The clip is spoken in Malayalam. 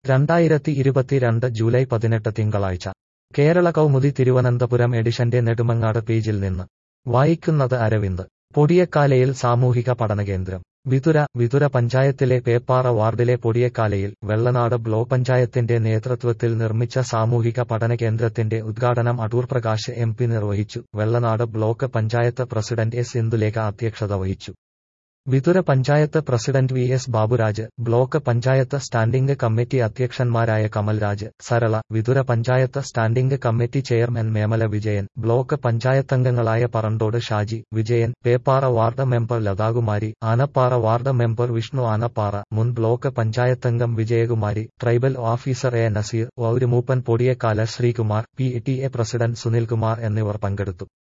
രണ്ടായിരത്തി ഇരുപത്തിരണ്ട് ജൂലൈ പതിനെട്ട് തിങ്കളാഴ്ച കേരള കൗമുദി തിരുവനന്തപുരം എഡിഷന്റെ നെടുമങ്ങാട് പേജിൽ നിന്ന് വായിക്കുന്നത് അരവിന്ദ് പൊടിയക്കാലയിൽ സാമൂഹിക പഠനകേന്ദ്രം വിതുര വിതുര പഞ്ചായത്തിലെ പേപ്പാറ വാർഡിലെ പൊടിയക്കാലയിൽ വെള്ളനാട് ബ്ലോക്ക് പഞ്ചായത്തിന്റെ നേതൃത്വത്തിൽ നിർമ്മിച്ച സാമൂഹിക പഠനകേന്ദ്രത്തിന്റെ ഉദ്ഘാടനം അടൂർ പ്രകാശ് എം പി നിർവഹിച്ചു Vellanad block panchayat president S Indulekha അധ്യക്ഷത വഹിച്ചു Vithura panchayat president V S Baburaj block panchayat standing committee അധ്യക്ഷന്മാരായ Kamalraj Sarala Vithura panchayat standing committee chairman Memala Vijayan block പഞ്ചായത്തംഗങ്ങളായ Parandode Shaji Vijayan Peppara ward member Lathakumari Anappara ward member Vishnu Anappara മുൻ ബ്ലോക്ക് പഞ്ചായത്തംഗം Vijayakumari tribal officer A Naseer വൗരുമൂപ്പൻ Podiyakkala Sreekumar P T A president Sunilkumar എന്നിവർ പങ്കെടുത്തു